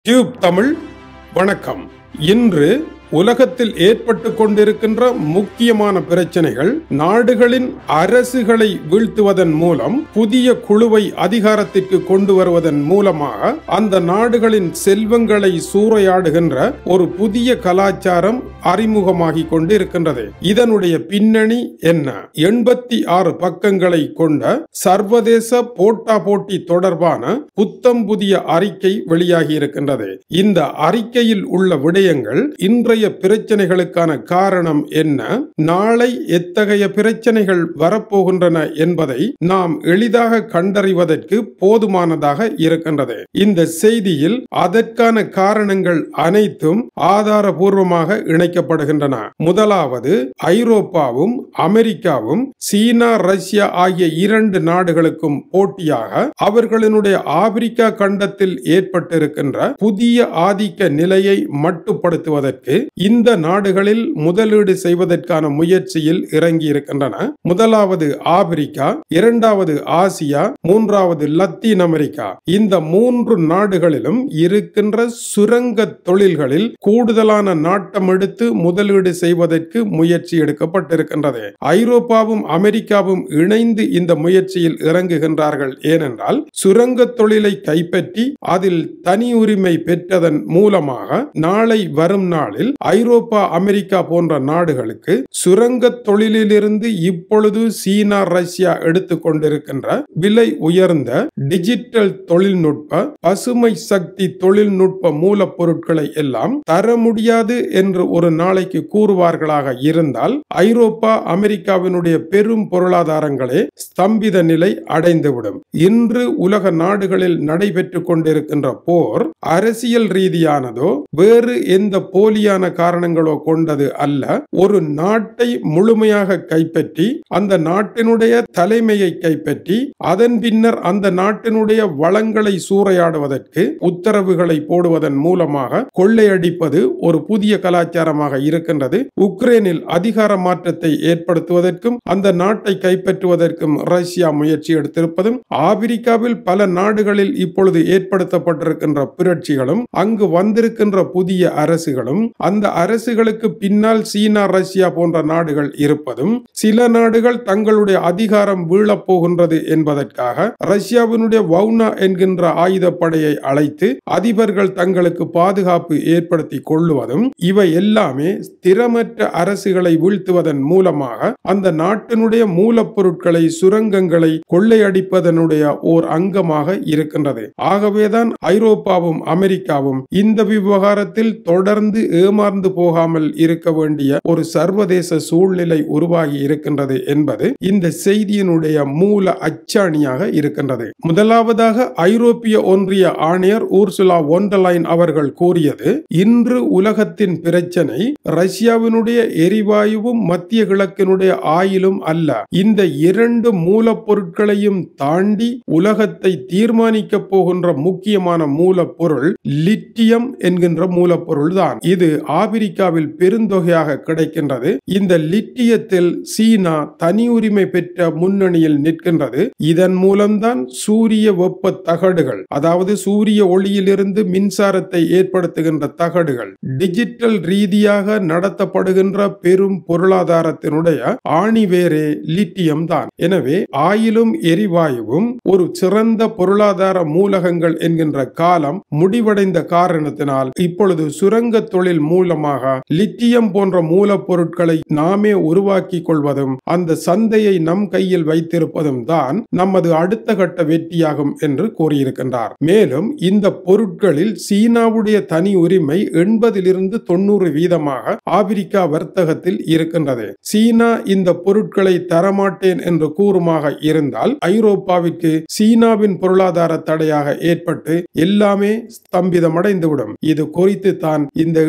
tube Tamil வணக்கம் இன்று உலகத்தில் ஏற்பட்டு கொண்டிருக்கின்ற முக்கியமான பிரச்சனைகள் நாடுகளின் அரசுகளை வீழ்த்துவதன் மூலம் புதிய குழுவை அதிகாரத்திற்கு கொண்டு வருவதன் மூலமாக அந்த நாடுகளின் செல்வங்களை சூறையாடுகின்ற ஒரு புதிய கலாச்சாரம் அறிமுகமாகி கொண்டு இருக்கின்றது இதனுடைய பின்னணி என்ன எண்பத்தி ஆறு பக்கங்களை கொண்ட சர்வதேச போட்டா போட்டி தொடர்பான புத்தம் புதிய அறிக்கை வெளியாகி இருக்கின்றது இந்த அறிக்கையில் உள்ள விடயங்கள் இன்றைய பிரச்சனைகளுக்கான காரணம் என்ன நாளை எத்தகைய பிரச்சனைகள் வரப்போகின்றன என்பதை நாம் எளிதாக கண்டறிவதற்கு போதுமானதாக இருக்கின்றது இந்த செய்தியில் அதற்கான காரணங்கள் அனைத்தும் ஆதாரபூர்வமாக இணைக்கப்படுகின்றன முதலாவது ஐரோப்பாவும் அமெரிக்காவும் சீனா ரஷ்யா ஆகிய இரண்டு நாடுகளுக்கும் போட்டியாக அவர்களினுடைய ஆப்பிரிக்கா கண்டத்தில் ஏற்பட்டிருக்கின்ற புதிய ஆதிக்க நிலையை மட்டுப்படுத்துவதற்கு இந்த நாடுகளில் முதலீடு செய்வதற்கான முயற்சியில் இறங்கி இருக்கின்றன முதலாவது ஆப்பிரிக்கா இரண்டாவது ஆசியா மூன்றாவது லத்தீன் அமெரிக்கா இந்த மூன்று நாடுகளிலும் இருக்கின்ற சுரங்க தொழில்களில் கூடுதலான நாட்டம் எடுத்து முதலீடு செய்வதற்கு முயற்சி எடுக்கப்பட்டிருக்கின்றது ஐரோப்பாவும் அமெரிக்காவும் இணைந்து இந்த முயற்சியில் இறங்குகின்றார்கள் ஏனென்றால் சுரங்க தொழிலை கைப்பற்றி அதில் தனி உரிமை பெற்றதன் மூலமாக நாளை வரும் நாளில் ஐரோப்பா அமெரிக்கா போன்ற நாடுகளுக்கு சுரங்க தொழிலிலிருந்து இப்பொழுது சீனா ரஷ்யா எடுத்துக்கொண்டிருக்கின்ற விலை உயர்ந்த டிஜிட்டல் தொழில்நுட்ப பசுமை சக்தி தொழில்நுட்ப மூலப்பொருட்களை எல்லாம் தர முடியாது என்று ஒரு நாளைக்கு கூறுவார்களாக இருந்தால் ஐரோப்பா அமெரிக்காவினுடைய பெரும் பொருளாதாரங்களே ஸ்தம்பித நிலை அடைந்துவிடும் இன்று உலக நாடுகளில் நடைபெற்றுக் கொண்டிருக்கின்ற போர் அரசியல் ரீதியானதோ வேறு எந்த போலியான காரணங்களோ கொண்டது அல்ல ஒரு நாட்டை முழுமையாக கைப்பற்றி அந்த நாட்டினுடைய தலைமையை கைப்பற்றி அதன் பின்னர் அந்த நாட்டினுடைய வளங்களை சூறையாடுவதற்கு உத்தரவுகளை போடுவதன் மூலமாக கொள்ளையடிப்பது ஒரு புதிய கலாச்சாரமாக இருக்கின்றது உக்ரைனில் அதிகார மாற்றத்தை ஏற்படுத்துவதற்கும் அந்த நாட்டை கைப்பற்றுவதற்கும் ரஷ்யா முயற்சி எடுத்திருப்பதும் ஆப்பிரிக்காவில் பல நாடுகளில் இப்பொழுது ஏற்படுத்தப்பட்டிருக்கின்ற புரட்சிகளும் அங்கு வந்திருக்கின்ற புதிய அரசுகளும் அந்த அரசுகளுக்கு பின்னால் சீனா ரஷ்யா போன்ற நாடுகள் இருப்பதும் சில நாடுகள் தங்களுடைய அதிகாரம் வீழப் போகின்றது என்பதற்காக ரஷ்யாவினுடைய வவுனா என்கின்ற ஆயுதப்படையை அழைத்து அதிபர்கள் தங்களுக்கு பாதுகாப்பு ஏற்படுத்தி கொள்ளுவதும் இவை எல்லாமே ஸ்திரமற்ற அரசுகளை வீழ்த்துவதன் மூலமாக அந்த நாட்டினுடைய மூலப்பொருட்களை சுரங்கங்களை கொள்ளையடிப்பதனுடைய ஓர் அங்கமாக இருக்கின்றது ஆகவேதான் ஐரோப்பாவும் அமெரிக்காவும் இந்த விவகாரத்தில் தொடர்ந்து ஏமாந்து போகாமல் இருக்க வேண்டிய ஒரு சர்வதேச சூழ்நிலை உருவாகி இருக்கின்றது என்பது இந்த செய்தியினுடைய மூல அச்சாணியாக இருக்கின்றது முதலாவதாக ஐரோப்பிய ஒன்றிய ஆணையர் ஊர்சுலா ஒண்டலைன் அவர்கள் கூறியது இன்று உலகத்தின் பிரச்சனை ரஷ்யாவினுடைய எரிவாயுவும் மத்திய கிழக்கினுடைய ஆயிலும் அல்ல இந்த இரண்டு மூலப்பொருட்களையும் தாண்டி உலகத்தை தீர்மானிக்க போகின்ற முக்கியமான மூலப்பொருள் லித்தியம் என்கின்ற மூலப்பொருள் தான் இது ஆப்பிரிக்காவில் பெருந்தொகையாக கிடைக்கின்றது இந்த லித்தியத்தில் சீனா தனி உரிமை பெற்ற முன்னணியில் நிற்கின்றது இதன் மூலம்தான் சூரிய வெப்ப தகடுகள் அதாவது சூரிய ஒளியிலிருந்து மின்சாரத்தை ஏற்படுத்துகின்ற தகடுகள் டிஜிட்டல் ரீதியாக நடத்தப்படுகின்ற பெரும் பொருளாதாரத்தினுடைய ஆணிவேரே லித்தியம் தான் எனவே ஆயிலும் எரிவாயுவும் ஒரு சிறந்த பொருளாதார மூலகங்கள் என்கின்ற காலம் முடிவடைந்த காரணத்தினால் இப்பொழுது சுரங்க தொழில் மூலமாக லித்தியம் போன்ற மூலப்பொருட்களை நாமே உருவாக்கி கொள்வதும் அந்த சந்தையை நம் கையில் வைத்திருப்பதும் தான் நமது அடுத்த கட்ட வெற்றியாகும் என்று கூறியிருக்கின்றார் மேலும் இந்த பொருட்களில் சீனாவுடைய தனி உரிமை எண்பதிலிருந்து தொண்ணூறு வீதமாக ஆப்பிரிக்கா வர்த்தகத்தில் இருக்கின்றது சீனா இந்த பொருட்களை தரமாட்டேன் என்று கூறுமாக இருந்தால் ஐரோப்பாவிற்கு சீனாவின் பொருளாதார தடையாக ஏற்பட்டு எல்லாமே ஸ்தம்பிதமடைந்துவிடும் இது குறித்து தான் இந்த எண்பத்தி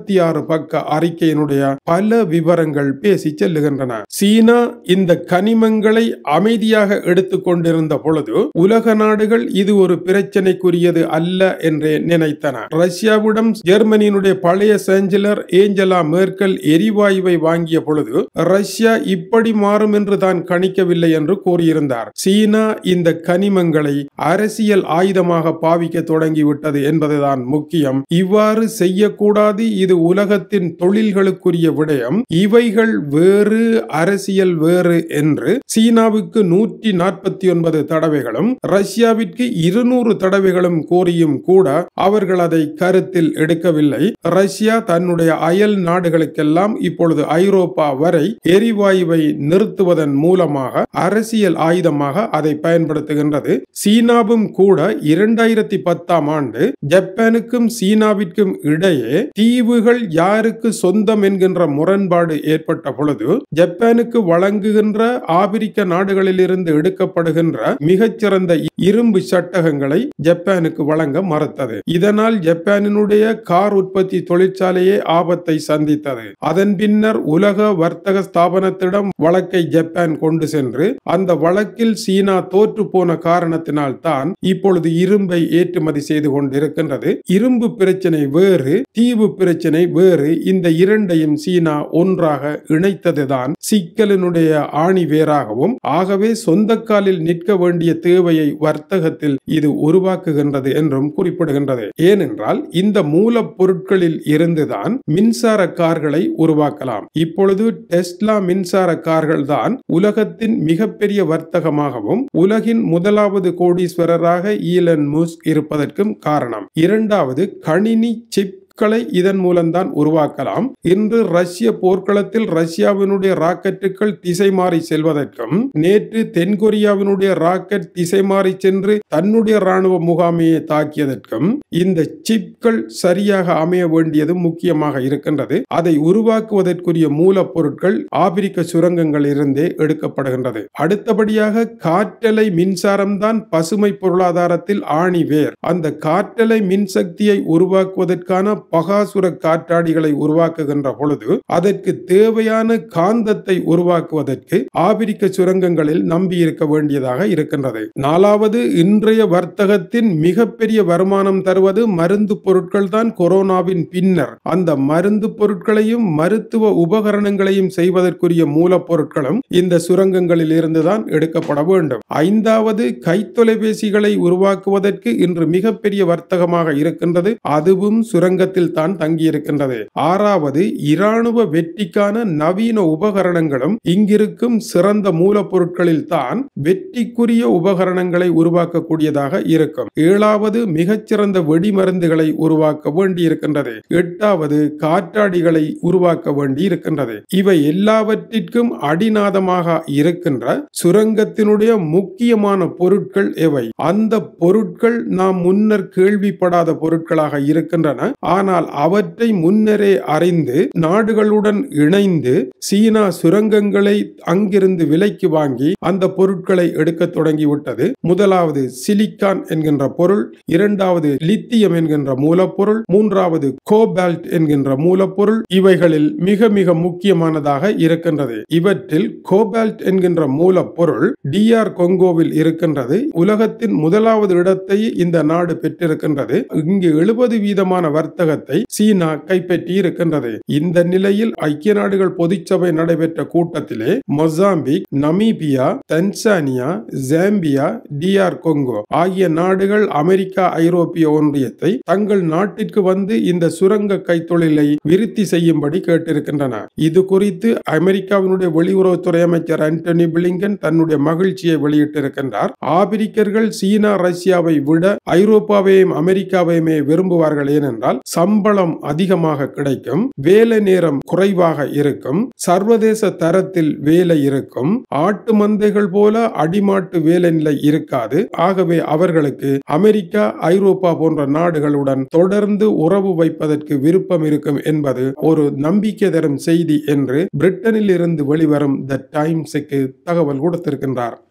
முப்பத்தி ஆறு பக்க அறிக்கையினுடைய பல விவரங்கள் பேசி செல்லுகின்றன சீனா இந்த கனிமங்களை அமைதியாக எடுத்துக்கொண்டிருந்த பொழுது உலக நாடுகள் இது ஒரு பிரச்சனைக்குரியது அல்ல என்றே நினைத்தன ரஷ்யாவிடம் ஜெர்மனியினுடைய பழைய சான்சலர் ஏஞ்சலா மேர்க்கல் எரிவாயுவை வாங்கிய பொழுது ரஷ்யா இப்படி மாறும் என்று தான் கணிக்கவில்லை என்று கூறியிருந்தார் சீனா இந்த கனிமங்களை அரசியல் ஆயுதமாக பாவிக்க தொடங்கிவிட்டது என்பதுதான் முக்கியம் இவ்வாறு செய்யக்கூடாது இது உலகத்தின் தொழில்களுக்குரிய விடயம் இவைகள் வேறு அரசியல் வேறு என்று சீனாவுக்கு நூற்றி நாற்பத்தி ஒன்பது தடவைகளும் ரஷ்யாவிற்கு இருநூறு தடவைகளும் கோரியும் கூட அவர்கள் அதை கருத்தில் எடுக்கவில்லை ரஷ்யா தன்னுடைய அயல் நாடுகளுக்கெல்லாம் இப்பொழுது ஐரோப்பா வரை எரிவாயுவை நிறுத்துவதன் மூலமாக அரசியல் ஆயுதமாக அதை பயன்படுத்துகின்றது சீனாவும் கூட இரண்டாயிரத்தி பத்தாம் ஆண்டு ஜப்பானுக்கும் சீனாவிற்கும் இடையே தீவுகள் யாருக்கு சொந்தம் என்கின்ற முரண்பாடு ஏற்பட்ட பொழுது ஜப்பானுக்கு வழங்குகின்ற ஆப்பிரிக்க நாடுகளிலிருந்து எடுக்கப்படுகின்ற மிகச்சிறந்த இரும்பு சட்டகங்களை ஜப்பானுக்கு வழங்க மறுத்தது இதனால் ஜப்பானினுடைய கார் உற்பத்தி தொழிற்சாலையே ஆபத்தை சந்தித்தது அதன் பின்னர் உலக வர்த்தக ஸ்தாபனத்திடம் வழக்கை ஜப்பான் கொண்டு சென்று அந்த வழக்கில் சீனா தோற்று போன காரணத்தினால் தான் இப்பொழுது இரும்பை ஏற்றுமதி செய்து கொண்டிருக்கின்றது இரும்பு பிரச்சனை வேறு தீவு பிரச்சனை வேறு இந்த இரண்டையும் சீனா ஒன்றாக இணைத்ததுதான் சிக்கலினுடைய ஆணி வேறாகவும் ஆகவே சொந்த காலில் நிற்க வேண்டிய தேவையை வர்த்தகத்தில் இது உருவாக்குகின்றது என்றும் குறிப்பிடுகின்றது ஏனென்றால் இந்த மூலப்பொருட்களில் இருந்துதான் மின்சார கார்களை உருவாக்கலாம் இப்பொழுது டெஸ்லா மின்சார கார்கள் தான் உலகத்தின் மிகப்பெரிய வர்த்தகமாகவும் உலகின் முதலாவது கோடீஸ்வரராக ஈலன் முஸ்க் இருப்பதற்கும் காரணம் இரண்டாவது கணினி சிப் களை இதன் மூலம்தான் உருவாக்கலாம் இன்று ரஷ்ய போர்க்களத்தில் ரஷ்யாவினுடைய ராக்கெட்டுகள் திசை மாறி செல்வதற்கும் நேற்று தென்கொரியாவினுடைய ராக்கெட் திசை மாறி சென்று தன்னுடைய ராணுவ முகாமையை தாக்கியதற்கும் இந்த சிப்கள் சரியாக அமைய வேண்டியது முக்கியமாக இருக்கின்றது அதை உருவாக்குவதற்குரிய மூலப்பொருட்கள் ஆப்பிரிக்க சுரங்கங்கள் இருந்தே எடுக்கப்படுகின்றது அடுத்தபடியாக காற்றலை மின்சாரம் தான் பசுமை பொருளாதாரத்தில் ஆணி வேர் அந்த காற்றலை மின்சக்தியை உருவாக்குவதற்கான பகாசுர காற்றாடிகளை உருவாக்குகின்ற பொழுது அதற்கு தேவையான காந்தத்தை உருவாக்குவதற்கு ஆபிரிக்க சுரங்கங்களில் நம்பி இருக்க வேண்டியதாக இருக்கின்றது நாலாவது இன்றைய வர்த்தகத்தின் மிகப்பெரிய வருமானம் தருவது மருந்து பொருட்கள் தான் கொரோனாவின் பின்னர் அந்த மருந்து பொருட்களையும் மருத்துவ உபகரணங்களையும் செய்வதற்குரிய மூலப்பொருட்களும் இந்த சுரங்கங்களில் இருந்துதான் எடுக்கப்பட வேண்டும் ஐந்தாவது கைத்தொலைபேசிகளை உருவாக்குவதற்கு இன்று மிகப்பெரிய வர்த்தகமாக இருக்கின்றது அதுவும் சுரங்கத்தில் தான் தங்கியிருக்கின்றது ஆறாவது இராணுவ வெற்றிக்கான நவீன உபகரணங்களும் இங்கிருக்கும் சிறந்த மூலப்பொருட்களில் தான் வெற்றிக்குரிய உபகரணங்களை உருவாக்கக்கூடியதாக இருக்கும் ஏழாவது மிகச்சிறந்த வெடிமருந்துகளை உருவாக்க வேண்டி இருக்கின்றது எட்டாவது காற்றாடிகளை உருவாக்க வேண்டி இருக்கின்றது இவை எல்லாவற்றிற்கும் அடிநாதமாக இருக்கின்ற சுரங்கத்தினுடைய முக்கியமான பொருட்கள் எவை அந்த பொருட்கள் நாம் முன்னர் கேள்விப்படாத பொருட்களாக இருக்கின்றன ஆனால் அவற்றை முன்னரே அறிந்து நாடுகளுடன் இணைந்து சீனா சுரங்கங்களை அங்கிருந்து விலைக்கு வாங்கி அந்த பொருட்களை எடுக்க தொடங்கிவிட்டது முதலாவது சிலிக்கான் என்கின்ற பொருள் இரண்டாவது லித்தியம் என்கின்ற மூலப்பொருள் மூன்றாவது கோபால்ட் என்கின்ற மூலப்பொருள் இவைகளில் மிக மிக முக்கியமானதாக இருக்கின்றது இவற்றில் கோபால்ட் என்கின்ற மூலப்பொருள் டிஆர் கொங்கோவில் இருக்கின்றது உலகத்தின் முதலாவது இடத்தை இந்த நாடு பெற்றிருக்கின்றது இங்கு எழுபது வீதமான வர்த்தகத்தை சீனா கைப்பற்றி இருக்கின்றது இந்த நிலையில் ஐக்கிய நாடுகள் பொதுச்சபை நடைபெற்ற கூட்டத்திலே Mozambique Namibia Tanzania Zambia D R Congo ஆகிய நாடுகள் அமெரிக்கா ஐரோப்பிய ஒன்றியத்தை தங்கள் நாட்டிற்கு வந்து இந்த சுரங்க கைத்தொழிலை விருத்தி செய்யும்படி கேட்டிருக்கின்றன இது குறித்து அமெரிக்காவினுடைய வெளியுறவுத்துறை அமைச்சர் ஆண்டனி பிளிங்கன் தன்னுடைய மகிழ்ச்சியை வெளியிட்டிருக்கின்றார் ஆபிரிக்கர்கள் சீனா ரஷ்யாவை விட ஐரோப்பாவையும் அமெரிக்காவையுமே விரும்புவார்கள் ஏனென்றால் சம்பளம் அதிகமாக கிடைக்கும் வேலை நேரம் குறைவாக இருக்கும் சர்வதேச தரத்தில் வேலை இருக்கும் ஆட்டு மந்தைகள் போல அடிமாட்டு வேலை நிலை இருக்காது ஆகவே அவர்களுக்கு அமெரிக்கா ஐரோப்பா போன்ற நாடுகளுடன் தொடர்ந்து உறவு வைப்பதற்கு விருப்பம் இருக்கும் என்பது ஒரு நம்பிக்கை தரும் செய்தி என்று பிரிட்டனில் இருந்து வெளிவரும் த டைம்ஸுக்கு தகவல் கொடுத்திருக்கின்றார்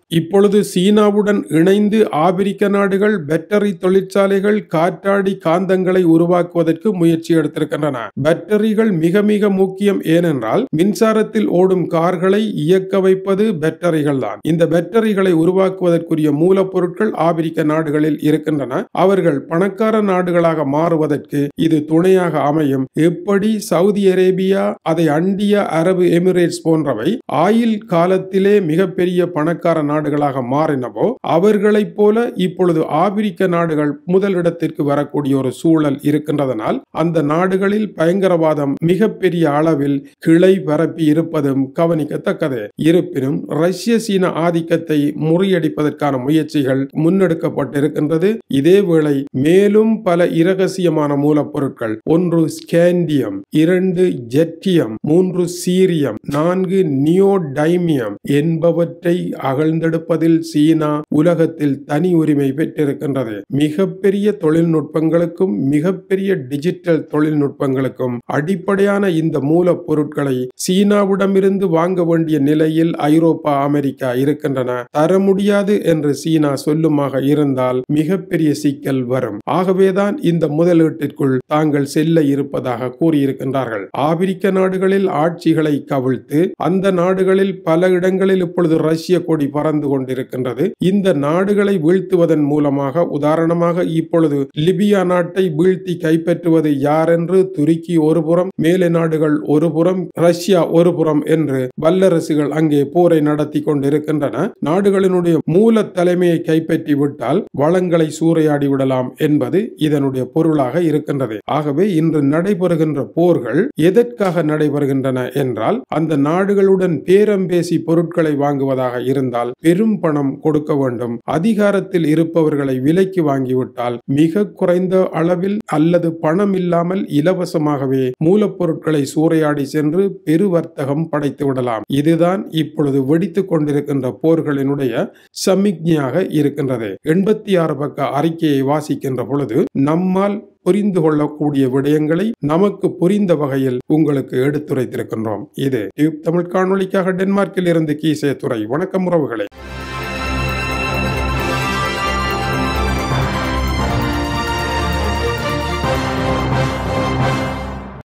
இப்பொழுது சீனாவுடன் இணைந்து ஆபிரிக்க நாடுகள் பேட்டரி தொழிற்சாலைகள் காற்றாடி காந்தங்களை உருவாக்குவதற்கு முயற்சி எடுத்திருக்கின்றன பேட்டரிகள் மிக மிக முக்கியம் ஏனென்றால் மின்சாரத்தில் ஓடும் கார்களை இயக்க வைப்பது பேட்டரிகள் தான் இந்த பேட்டரிகளை உருவாக்குவதற்குரிய மூலப்பொருட்கள் ஆபிரிக்க நாடுகளில் இருக்கின்றன அவர்கள் பணக்கார நாடுகளாக மாறுவதற்கு இது துணையாக அமையும் எப்படி சவுதி அரேபியா அதை அண்டிய அரபு எமிரேட்ஸ் போன்றவை ஆயில் காலத்திலே மிகப்பெரிய பணக்கார நாடுகளாக மாறினவோ அவர்களைப் போல இப்பொழுது ஆபிரிக்க நாடுகள் முதலிடத்திற்கு வரக்கூடிய ஒரு சூழல் இருக்கின்றதனால் அந்த நாடுகளில் பயங்கரவாதம் மிகப்பெரிய அளவில் கிளை பரப்பி இருப்பதும் கவனிக்கத்தக்கது இருப்பினும் ரஷ்ய சீன ஆதிக்கத்தை முறியடிப்பதற்கான முயற்சிகள் முன்னெடுக்கப்பட்டிருக்கின்றது இதேவேளை மேலும் பல இரகசியமான மூலப்பொருட்கள் ஒன்று ஸ்கேண்டியம் இரண்டு ஜெட்டியம் மூன்று சீரியம் நான்கு நியோடைமியம் என்பவற்றை அகழ்ந்தெடுப்பதில் சீனா உலகத்தில் தனி உரிமை பெற்றிருக்கின்றது மிகப்பெரிய தொழில்நுட்பங்களுக்கும் மிகப்பெரிய டிஜிட்டல் தொழில்நுட்பங்களுக்கும் அடிப்படையான இந்த மூலப்பொருட்களை சீனாவிடமிருந்து வாங்க வேண்டிய நிலையில் ஐரோப்பா அமெரிக்கா இருக்கின்றன தர முடியாது என்று சீனா சொல்லுமாக இருந்தால் மிகப்பெரிய சிக்கல் வரும் ஆகவேதான் இந்த முதலீட்டிற்குள் தாங்கள் செல்ல இருப்பதாக கூறியிருக்கின்றார்கள் ஆபிரிக்க நாடுகளில் ஆட்சிகளை கவிழ்த்து அந்த நாடுகளில் பல இடங்களில் இப்பொழுது ரஷ்ய கொடி பறந்து கொண்டிருக்கின்றது இந்த நாடுகளை வீழ்த்துவதன் மூலமாக உதாரணமாக இப்பொழுது லிபியா நாட்டை வீழ்த்தி கைப்பற்றுவது யாரென்று துருக்கி ஒரு புறம் மேலை நாடுகள் ஒரு புறம் ரஷ்யா ஒரு புறம் என்று வல்லரசுகள் அங்கே போரை நடத்தி கொண்டிருக்கின்றன நாடுகளினுடைய மூல தலைமையை கைப்பற்றி விட்டால் வளங்களை சூறையாடி விடலாம் என்பது இதனுடைய பொருளாக இருக்கின்றது ஆகவே இன்று நடைபெறுகின்ற போர்கள் எதற்காக நடைபெறுகின்றன என்றால் அந்த நாடுகளுடன் பேரம் பேசி பொருட்களை வாங்குவதாக இருந்தால் பெரும் பணம் கொடுக்க வேண்டும் அதிகாரத்தில் இருப்பவர்களை விலைக்கு வாங்கிவிட்டால் மிக குறைந்த அளவில் அல்லது பணம் இல்லாமல் இலவசமாகவே மூலப்பொருட்களை சூறையாடி சென்று பெருவர்த்தகம் படைத்து விடலாம் இதுதான் இப்பொழுது வெடித்துக் கொண்டிருக்கின்ற போர்களினுடைய சமிக்ஞையாக இருக்கின்றது எண்பத்தி ஆறு பக்க அறிக்கையை வாசிக்கின்ற பொழுது நம்மால் புரிந்து கொள்ளக்கூடிய விடயங்களை நமக்கு புரிந்த வகையில் உங்களுக்கு எடுத்துரைத்திருக்கின்றோம் இது டியூப் தமிழ் காணொளிக்காக டென்மார்க்கில் இருந்து கீசே துறை வணக்கம் உறவுகளே